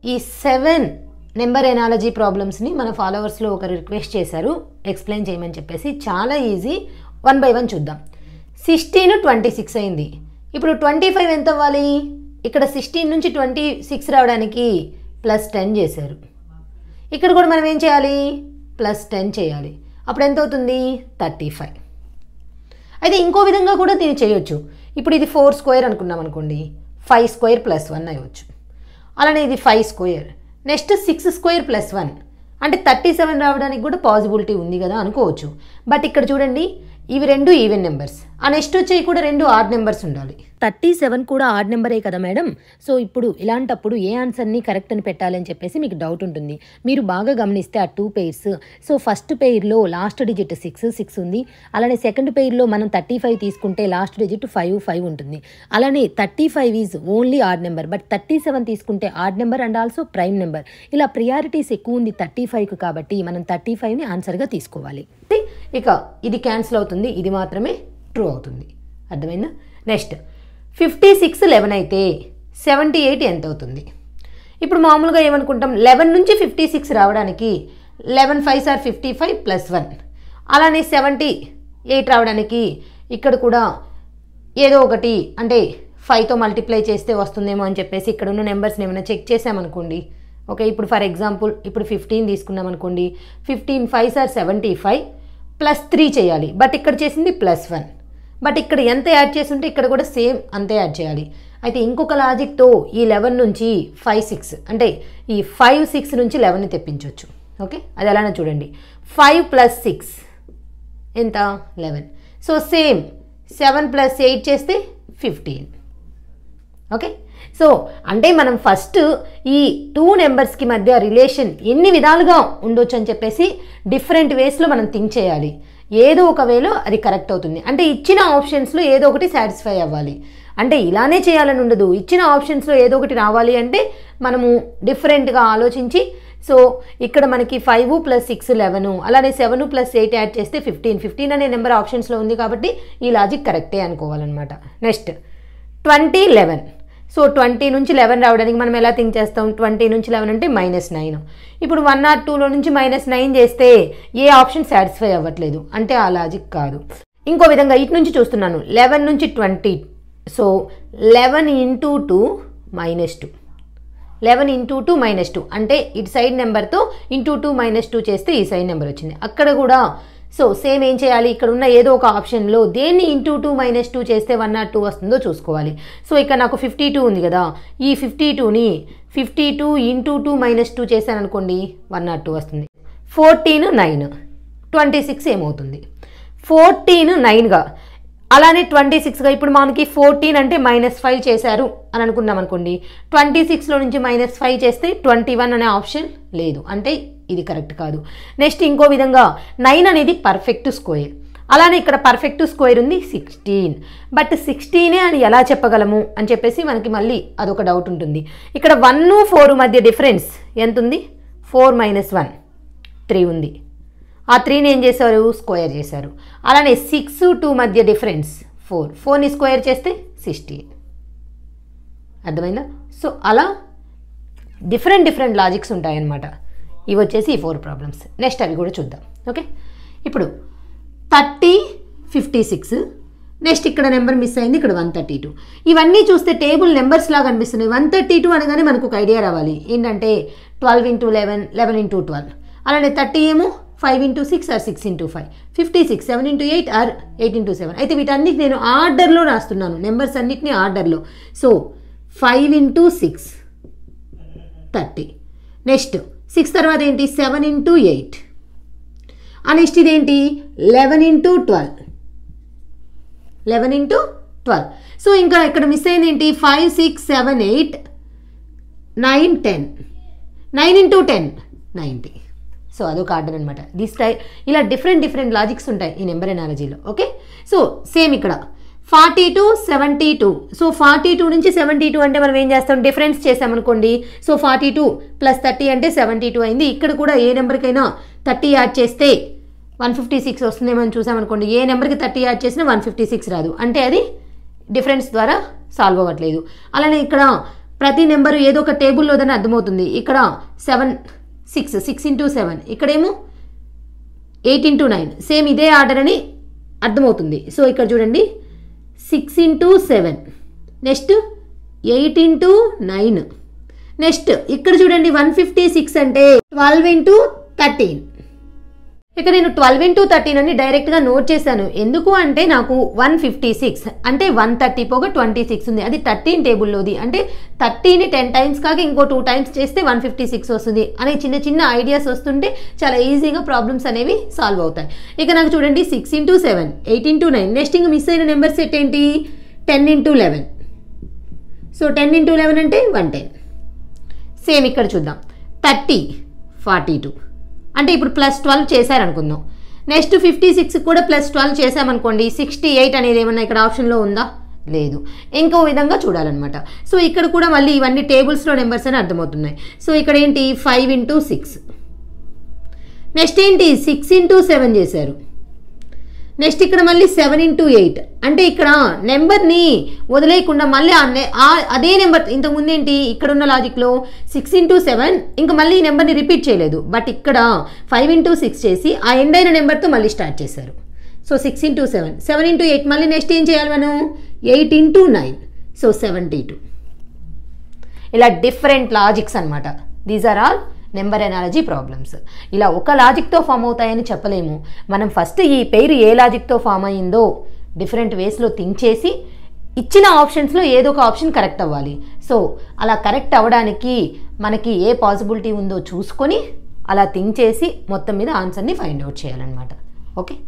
ఈ seven number analogy ప్రాబ్లమ్స్ని మన ఫాలోవర్స్లో ఒకరు రిక్వెస్ట్ చేశారు ఎక్స్ప్లెయిన్ చేయమని చెప్పేసి చాలా ఈజీ వన్ బై వన్ చూద్దాం సిక్స్టీన్ ట్వంటీ సిక్స్ అయింది ఇప్పుడు ట్వంటీ ఫైవ్ ఎంత అవ్వాలి ఇక్కడ సిక్స్టీన్ నుంచి ట్వంటీ సిక్స్ రావడానికి ప్లస్ టెన్ చేశారు ఇక్కడ కూడా మనం ఏం చేయాలి ప్లస్ టెన్ చేయాలి అప్పుడు ఎంత అవుతుంది థర్టీ ఫైవ్ అయితే ఇంకో విధంగా కూడా దీన్ని చేయొచ్చు ఇప్పుడు ఇది ఫోర్ స్క్వేర్ అనుకున్నాం అనుకోండి ఫైవ్ స్క్వేర్ ప్లస్ వన్ అయ్యవచ్చు అలానే ఇది five square next six square plus one అంటే థర్టీ సెవెన్ రావడానికి కూడా పాసిబిలిటీ ఉంది కదా అనుకోవచ్చు బట్ ఇక్కడ చూడండి ఇవి రెండు ఈవెన్ నెంబర్స్ ఆ నెక్స్ట్ వచ్చేవి కూడా రెండు ఆడ్ నెంబర్స్ ఉండాలి థర్టీ సెవెన్ కూడా ఆడ్ నెంబరే కదా మేడం సో ఇప్పుడు ఇలాంటప్పుడు ఏ ఆన్సర్ని కరెక్ట్ అని పెట్టాలని చెప్పేసి మీకు డౌట్ ఉంటుంది మీరు బాగా గమనిస్తే ఆ టూ పెయిర్స్ సో ఫస్ట్ పెయిర్లో లాస్ట్ డిజిట్ సిక్స్ సిక్స్ ఉంది అలానే సెకండ్ పెయిర్లో మనం థర్టీ ఫైవ్ తీసుకుంటే లాస్ట్ డిజిట్ ఫైవ్ ఫైవ్ ఉంటుంది అలానే thirty five is only odd number but thirty seven తీసుకుంటే odd number and also prime number ఇలా ప్రియారిటీస్ ఎక్కువ ఉంది థర్టీ ఫైవ్కి కాబట్టి మనం థర్టీ ఫైవ్ని ఆన్సర్గా తీసుకోవాలి ఇక ఇది క్యాన్సిల్ అవుతుంది ఇది మాత్రమే ట్రూ అవుతుంది అర్థమైందా నెక్స్ట్ ఫిఫ్టీ సిక్స్ లెవెన్ అయితే సెవెంటీ ఎయిట్ ఎంత అవుతుంది ఇప్పుడు మామూలుగా ఏమనుకుంటాం లెవెన్ నుంచి ఫిఫ్టీ సిక్స్ రావడానికి eleven five sir fifty five plus one అలానే సెవెంటీ ఎయిట్ రావడానికి ఇక్కడ కూడా ఏదో ఒకటి అంటే ఫైవ్తో మల్టిప్లై చేస్తే వస్తుందేమో అని చెప్పేసి ఇక్కడ ఉన్న నెంబర్స్ని ఏమైనా చెక్ చేసామనుకోండి ఓకే ఇప్పుడు ఫర్ ఎగ్జాంపుల్ ఇప్పుడు ఫిఫ్టీన్ తీసుకున్నాం అనుకోండి fifteen five sir seventy five plus three చేయాలి బట్ ఇక్కడ చేసింది ప్లస్ వన్ బట్ ఇక్కడ ఎంత యాడ్ చేస్తుంటే ఇక్కడ కూడా సేమ్ అంతే యాడ్ చేయాలి అయితే ఇంకొక లాజిక్తో ఈ లెవెన్ నుంచి ఫైవ్ సిక్స్ అంటే ఈ ఫైవ్ సిక్స్ నుంచి లెవెన్ని తెప్పించవచ్చు ఓకే అది అలానే చూడండి ఫైవ్ ప్లస్ సిక్స్ ఎంత eleven so same seven plus eight చేస్తే ఫిఫ్టీన్ ఓకే సో అంటే మనం ఫస్ట్ ఈ టూ నెంబర్స్కి మధ్య రిలేషన్ ఎన్ని విధాలుగా ఉండొచ్చు అని చెప్పేసి డిఫరెంట్ వేస్లో మనం థింక్ చేయాలి ఏదో ఒక వేలో అది కరెక్ట్ అవుతుంది అంటే ఇచ్చిన ఆప్షన్స్లో ఏదో ఒకటి సాటిస్ఫై అవ్వాలి అంటే ఇలానే చేయాలని ఉండదు ఇచ్చిన ఆప్షన్స్లో ఏదో ఒకటి రావాలి అంటే మనము డిఫరెంట్గా ఆలోచించి సో ఇక్కడ మనకి ఫైవ్ ప్లస్ సిక్స్ లెవెన్ అలానే సెవెన్ ప్లస్ ఎయిట్ యాడ్ చేస్తే ఫిఫ్టీన్ ఫిఫ్టీన్ అనే నెంబర్ ఆప్షన్స్లో ఉంది కాబట్టి ఈ లాజిక్ కరెక్టే అనుకోవాలన్నమాట next twenty eleven so twenty నుంచి లెవెన్ రావడానికి మనం ఎలా థింక్ చేస్తాం ట్వంటీ నుంచి లెవెన్ అంటే మైనస్ నైన్ ఇప్పుడు వన్ నాట్ టూలో నుంచి మైనస్ నైన్ చేస్తే ఏ ఆప్షన్ సాటిస్ఫై అవ్వట్లేదు అంటే ఆ లాజిక్ కాదు ఇంకో విధంగా ఇటు నుంచి చూస్తున్నాను లెవెన్ నుంచి twenty so eleven into two minus two eleven into two minus two అంటే ఇటు సైడ్ నెంబర్తో ఇంటూ టూ మైనస్ టూ చేస్తే ఈ సైడ్ నెంబర్ వచ్చింది అక్కడ కూడా సో సేమ్ ఏం చేయాలి ఇక్కడ ఉన్న ఏదో ఒక ఆప్షన్లో దేన్ని ఇంటూ టూ మైనస్ టూ చేస్తే వన్ నాట్ టూ వస్తుందో చూసుకోవాలి సో ఇక్కడ నాకు ఫిఫ్టీ టూ ఉంది కదా ఈ ఫిఫ్టీ టూని fifty two into two minus two చేశాను అనుకోండి వన్ నాట్ టూ వస్తుంది ఫోర్టీన్ నైన్ ట్వంటీ సిక్స్ ఏమవుతుంది ఫోర్టీన్ నైన్గా అలానే ట్వంటీ సిక్స్గా ఇప్పుడు మనకి ఫోర్టీన్ అంటే మైనస్ ఫైవ్ చేశారు అని అనుకున్నాం అనుకోండి ట్వంటీ సిక్స్లో నుంచి మైనస్ ఫైవ్ చేస్తే ట్వంటీ వన్ అనే ఆప్షన్ లేదు అంటే ఇది కరెక్ట్ కాదు నెక్స్ట్ ఇంకో విధంగా నైన్ అనేది పర్ఫెక్ట్ స్క్వేర్ అలానే ఇక్కడ పర్ఫెక్ట్ స్క్వేర్ ఉంది సిక్స్టీన్ బట్ సిక్స్టీనే అని ఎలా చెప్పగలము అని చెప్పేసి మనకి మళ్ళీ అదొక డౌట్ ఉంటుంది ఇక్కడ వన్ ఫోర్ మధ్య డిఫరెన్స్ ఎంత ఉంది ఫోర్ మైనస్ వన్ త్రీ ఉంది ఆ త్రీని ఏం చేశారు స్క్వేర్ చేశారు అలానే సిక్స్ టూ మధ్య డిఫరెన్స్ ఫోర్ ఫోర్ని స్క్వేర్ చేస్తే సిక్స్టీన్ అర్థమైందా సో అలా డిఫరెంట్ డిఫరెంట్ లాజిక్స్ ఉంటాయన్నమాట ఇవి వచ్చేసి ఈ ఫోర్ ప్రాబ్లమ్స్ నెక్స్ట్ అవి కూడా చూద్దాం ఓకే ఇప్పుడు థర్టీ ఫిఫ్టీ సిక్స్ నెక్స్ట్ ఇక్కడ నెంబర్ మిస్ అయింది ఇక్కడ వన్ థర్టీ టూ ఇవన్నీ చూస్తే టేబుల్ నెంబర్స్ లాగా అనిపిస్తున్నాయి వన్ థర్టీ టూ అనగానే మనకు ఒక ఐడియా రావాలి ఏంటంటే twelve into eleven eleven into twelve అలానే థర్టీ ఏమో five into six or six into five fifty six seven into eight or eight into seven అయితే వీటన్నిటి నేను ఆర్డర్లో రాస్తున్నాను నెంబర్స్ అన్నిటిని ఆర్డర్లో so five into six thirty next six తర్వాత ఏంటి సెవెన్ ఇంటూ ఎయిట్ ఆ నెక్స్ట్ ఇదేంటి eleven into twelve eleven into twelve so ఇంకా ఇక్కడ మిస్ అయింది ఏంటి five six seven eight nine ten nine into ten ninety so అదొక ఆర్డర్ అనమాట దిస్ టై ఇలా డిఫరెంట్ డిఫరెంట్ లాజిక్స్ ఉంటాయి ఈ నెంబర్ ఎనాలజీలో ఓకే సో సేమ్ ఇక్కడ forty two seventy two so forty two నుంచి సెవెంటీ టూ అంటే మనం ఏం చేస్తాం డిఫరెన్స్ చేసామనుకోండి so forty two plus thirty అంటే సెవెంటీ టూ అయింది ఇక్కడ కూడా ఏ నెంబర్కైనా థర్టీ యాడ్ చేస్తే వన్ ఫిఫ్టీ సిక్స్ వస్తుందేమో అని చూసామనుకోండి ఏ నెంబర్కి థర్టీ యాడ్ చేసినా వన్ ఫిఫ్టీ సిక్స్ రాదు అంటే అది డిఫరెన్స్ ద్వారా సాల్వ్ అవ్వట్లేదు అలానే ఇక్కడ ప్రతి నెంబర్ ఏదో ఒక టేబుల్లోదని అర్థమవుతుంది ఇక్కడ seven six six into seven ఇక్కడేమో ఎయిట్ ఇంటూ నైన్ సేమ్ ఇదే ఆర్డర్ అని అర్థమవుతుంది సో ఇక్కడ చూడండి six into seven next eight into nine next ఇక్కడ చూడండి వన్ ఫిఫ్టీ సిక్స్ అంటే ట్వెల్వ్ ఇంటూ థర్టీన్ ఇక నేను ట్వెల్వ్ ఇంటూ థర్టీన్ అని డైరెక్ట్గా నోట్ చేశాను ఎందుకు అంటే నాకు వన్ ఫిఫ్టీ సిక్స్ అంటే వన్ థర్టీ పోగా ట్వంటీ సిక్స్ ఉంది అది థర్టీన్ టేబుల్లోది అంటే థర్టీని టెన్ టైమ్స్ కాక ఇంకో టూ టైమ్స్ చేస్తే వన్ ఫిఫ్టీ సిక్స్ వస్తుంది అనే చిన్న చిన్న ఐడియాస్ వస్తుంటే చాలా ఈజీగా ప్రాబ్లమ్స్ అనేవి సాల్వ్ అవుతాయి ఇక నాకు చూడండి six into seven eight into nine next ఇంకా మిస్ అయిన నెంబర్ సెట్ ఏంటి ten into eleven so ten into eleven అంటే వన్ టెన్ సేమ్ ఇక్కడ చూద్దాం థర్టీ ఫార్టీ టూ అంటే ఇప్పుడు ప్లస్ ట్వెల్వ్ చేశారనుకుందాం నెక్స్ట్ ఫిఫ్టీ సిక్స్ కూడా ప్లస్ ట్వెల్వ్ చేసామనుకోండి సిక్స్టీ ఎయిట్ అనేది ఏమన్నా ఇక్కడ ఆప్షన్లో ఉందా లేదు ఇంకో విధంగా చూడాలన్నమాట సో ఇక్కడ కూడా మళ్ళీ ఇవన్నీ టేబుల్స్లో నెంబర్స్ అని అర్థమవుతున్నాయి సో ఇక్కడ ఏంటి ఫైవ్ ఇంటూ సిక్స్ నెక్స్ట్ ఏంటి సిక్స్ ఇంటూ సెవెన్ చేశారు నెక్స్ట్ ఇక్కడ మళ్ళీ సెవెన్ ఇంటూ ఎయిట్ అంటే ఇక్కడ నెంబర్ని వదిలేయకుండా మళ్ళీ ఆ నె- ఆ- అదే నెంబర్ ఇంతకుముందు ఏంటి ఇక్కడ ఉన్న లాజిక్లో సిక్స్ ఇంటూ సెవెన్ ఇంకా మళ్ళీ ఈ నెంబర్ని రిపీట్ చేయలేదు బట్ ఇక్కడ ఫైవ్ ఇంటూ సిక్స్ చేసి ఆ ఎండ్ అయిన నెంబర్తో మళ్ళీ స్టార్ట్ చేశారు so six into seven seven into eight మళ్ళీ నెక్స్ట్ ఏం చేయాలి మనం eight into nine so seventy two ఇలా డిఫరెంట్ లాజిక్స్ అనమాట these are all number analogy problems ఇలా ఒక లాజిక్తో ఫామ్ అవుతాయని చెప్పలేము మనం ఫస్ట్ ఈ పేరు ఏ లాజిక్తో ఫామ్ అయ్యిందో డిఫరెంట్ వేస్లో థింక్ చేసి ఇచ్చిన ఆప్షన్స్లో ఏదో ఒక ఆప్షన్ కరెక్ట్ అవ్వాలి సో అలా కరెక్ట్ అవ్వడానికి మనకి ఏ పాసిబిలిటీ ఉందో చూసుకొని అలా థింక్ చేసి మొత్తం మీద ఆన్సర్ని ఫైండ్ అవుట్ చేయాలన్నమాట ఓకే